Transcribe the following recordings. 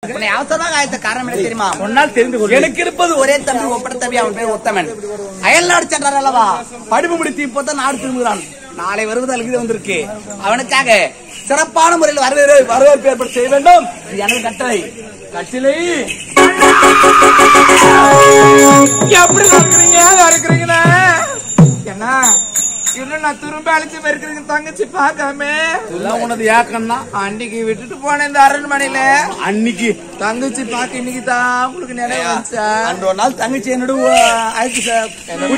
உன்னை அவசரமாக ஆயத்த காரணம் என்ன தெரியுமா சொன்னால் தெரிந்து கொள் எனக்கு இருப்பது ஒரே தம்பி ஒப்பட தம்பி அவன் பேர் உத்தமன் அயல்நாடு சென்றார் அல்லவா படிப்பு முடித்து இப்போதான் நாடு திரும்புகிறான் நாளை வருவது அழுகி வந்திருக்கு அவனுக்காக சிறப்பான முறையில் வரவேறு வரவேற்பு ஏற்பாடு செய்ய வேண்டும் இது எனது கட்டளை கட்டிலை எப்படி இருக்கிறீங்க இருக்கிறீங்கண்ணா என்ன இன்னும் நான் திரும்ப அழைச்சு போயிருக்கிறீங்க தங்கச்சி பார்க்காம எல்லாம் உனது ஏக்கம்னா அன்னைக்கு விட்டுட்டு போன இந்த அரண்மனையில அன்னைக்கு தங்கச்சி பார்க்க இன்னைக்கு தான் உங்களுக்கு நினைவு வந்துச்சா அன்று ஒரு நாள் தங்கச்சி என்னோட அழைச்சு சார்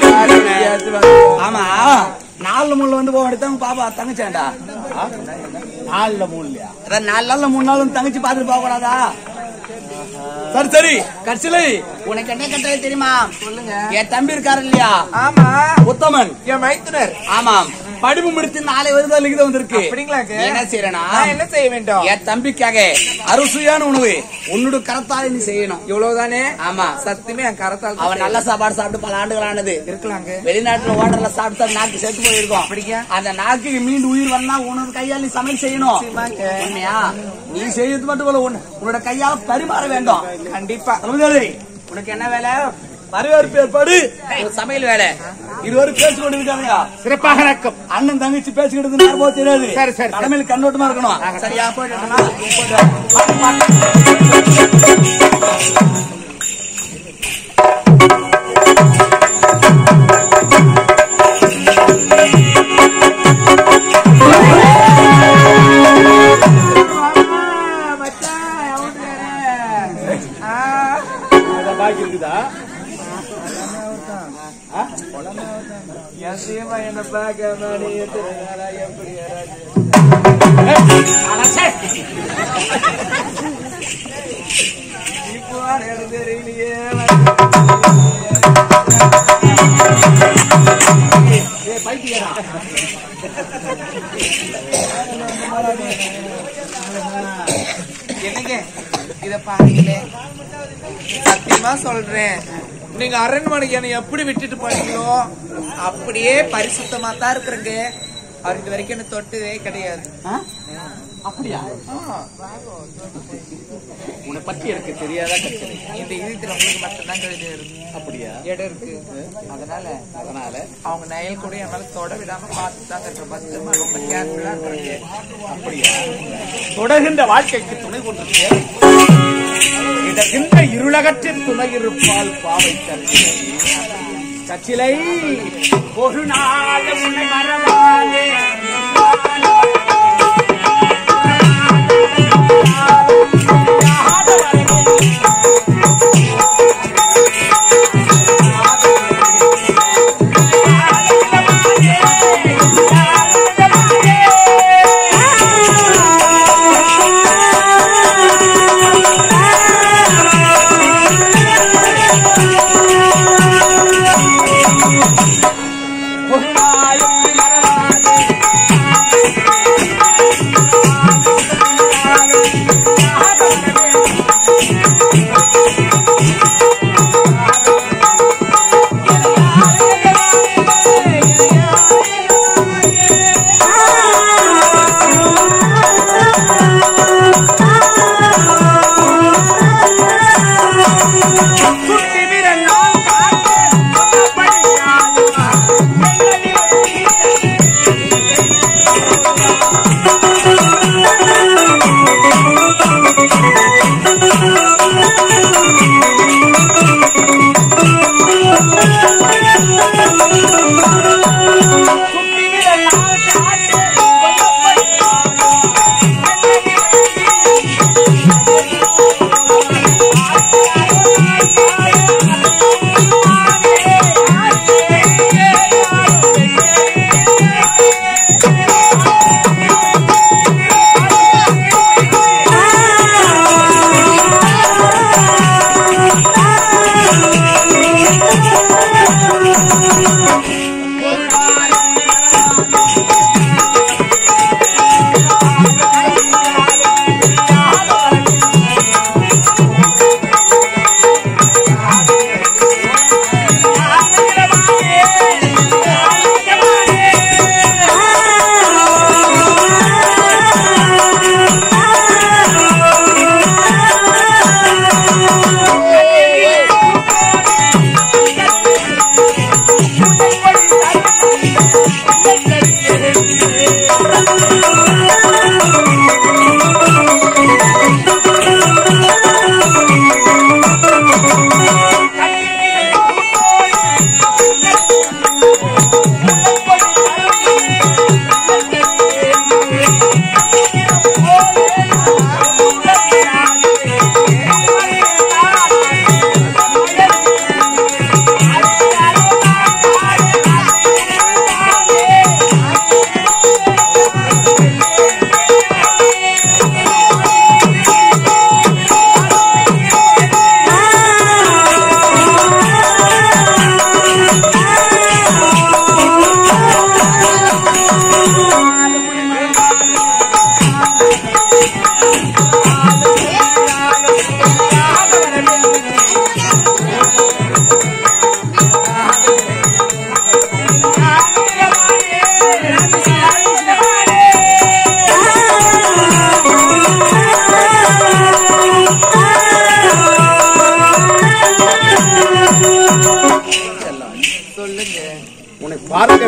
ஆமா நாலு முள்ள வந்து போக எடுத்தாங்க பாப்பா தங்கச்சாண்டா நாலுல மூணுலையா அதான் நாலு நாள்ல மூணு நாள் வந்து தங்கச்சி பார்த்துட்டு போக கூடாதா சரி சரி கட்சிலை உனக்கு என்ன கட்டளை தெரியுமா சொல்லுங்க என் தம்பி இருக்காரு இல்லையா ஆமா உத்தமன் என் மைத்துனர் ஆமாம் படிப்பு முடித்து நாளை வருது அழுகித வந்திருக்கு அப்படிங்களாக்கு நீ என்ன செய்யறனா நான் என்ன செய்ய வேண்டும் என் தம்பிக்காக அறுசுவையான உணவு உன்னோட கரத்தால நீ செய்யணும் இவ்வளவுதானே ஆமா சத்தியமே என் கரத்தால் அவன் நல்ல சாப்பாடு சாப்பிட்டு பல ஆண்டுகள் ஆனது இருக்கலாங்க வெளிநாட்டுல ஓட்டல்ல சாப்பிட்டு சாப்பிட்டு நாக்கு செத்து போயிருக்கும் அப்படியா? அந்த நாக்குக்கு மீண்டும் உயிர் வரலாம் உனது கையால் நீ சமையல் செய்யணும் நிச்சயமாங்க. உண்மையா நீ செய்யறது மட்டும் போல உன்- உன்னோட கையால பரிமாற வேண்டும் கண்டிப்பா தளபதி, உனக்கு என்ன வேலை வரவேற்பு ஏற்பாடு ஒரு சமையல் வேலை இருவரும் பேசி கொண்டு இருக்காங்க சிறப்பாக நடக்கும் அண்ணன் தங்கச்சி பேசிக்கிட்டு நேரம் போக தெரியாது சரி, சரி. தலைமையில் கண்ணோட்டமா இருக்கணும் சரியா போயிட்டு வரட்டுமா? போயிட்டு வா. மச்சான் எவன்ட்டு வேற? ஆ, பாக்கி இருக்குதா என் சீமா என்னை பார்க்காம நீ எத்தனை நாளா எப்படி வராது? இப்போ எனக்கு தெரியலையே என்னங்க இத பாருங்களே சத்தியமா சொல்றேன் நீங்க அரண்மனைக்கு என்னை எப்படி விட்டுட்டு போனீங்களோ அப்படியே பரிசுத்தமா தான் இருக்கிறேங்க அவர் இது வரைக்கும் என்ன தொட்டதே கிடையாது ஆ? அப்படியா உன்னை பத்தி எனக்கு தெரியாதா கட்சி இந்த இதயத்துல உங்களுக்கு மட்டும்தான் கழுது இருக்கு அப்படியா இடம் இருக்கு அதனால அதனால அவங்க நயல் கூட என் மேல தொட விடாம பார்த்து தான் இருக்கிற பத்திரமா ரொம்ப கேர்ஃபுல்லா இருக்கிறீங்க அப்படியா தொடர்கின்ற வாழ்க்கைக்கு துணை கொண்டிருக்கிறேன் இடர்கின்ற இருளகற்றில் துணை இருப்பால் பாவை கற்சிலை கச்சிலை ஒரு நாள் உன்னை மறவாதே ஒரு நாள் உன்னை மறவாதே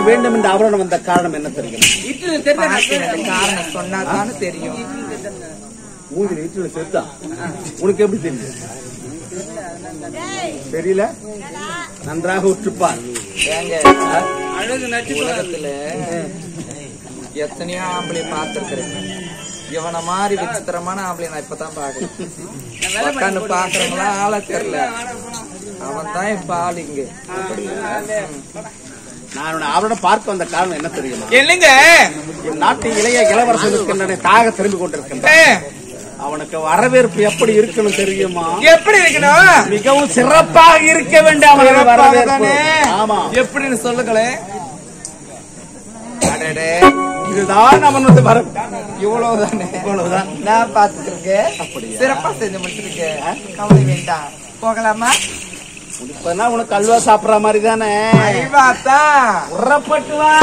வேண்டும் என்று ஆபரணம் வந்த காரணம் என்ன தெரியும் பார்க்கிறது காரணம் சொன்னா தானே தெரியும் மூஞ்சில இட்டுல செத்தா உனக்கு எப்படி தெரியும் தெரியல நன்றாக உற்றுப்பார் ஏங்க உலகத்துல எத்தனையோ ஆம்பளை பார்த்திருக்கிறேன் இவனை மாதிரி விசித்திரமான ஆம்பளை நான் இப்பதான் பாக்குறேன் உட்காந்து பாக்குறவங்களா ஆள தெரியல அவன் தான் இப்ப ஆள் இங்க நான் உன்னை ஆபரணம் பார்க்க வந்த காரணம் என்ன தெரியுமா இல்லைங்க என் நாட்டு இளைய இளவரசன் இருக்கின்றன தாக திரும்பி கொண்டிருக்கின்றான் அவனுக்கு வரவேற்பு எப்படி இருக்கணும் தெரியுமா எப்படி இருக்கணும் மிகவும் சிறப்பாக இருக்க வேண்டும் அவனுக்கு வரவேற்பு தானே? ஆமா எப்படின்னு சொல்லுங்களேன் அடடே, இதுதான் அவனது வர இவ்வளவுதானே இவ்வளவுதான் நான் பாத்துக்கிறேன் அப்படியா? சிறப்பா செஞ்சு முடிச்சிருக்கேன் கவலை வேண்டாம் போகலாமா இப்பனா உனக்கு அல்வா சாப்பிடுற மாதிரி தானே அறிவாத்தான் உறப்பட்டு வா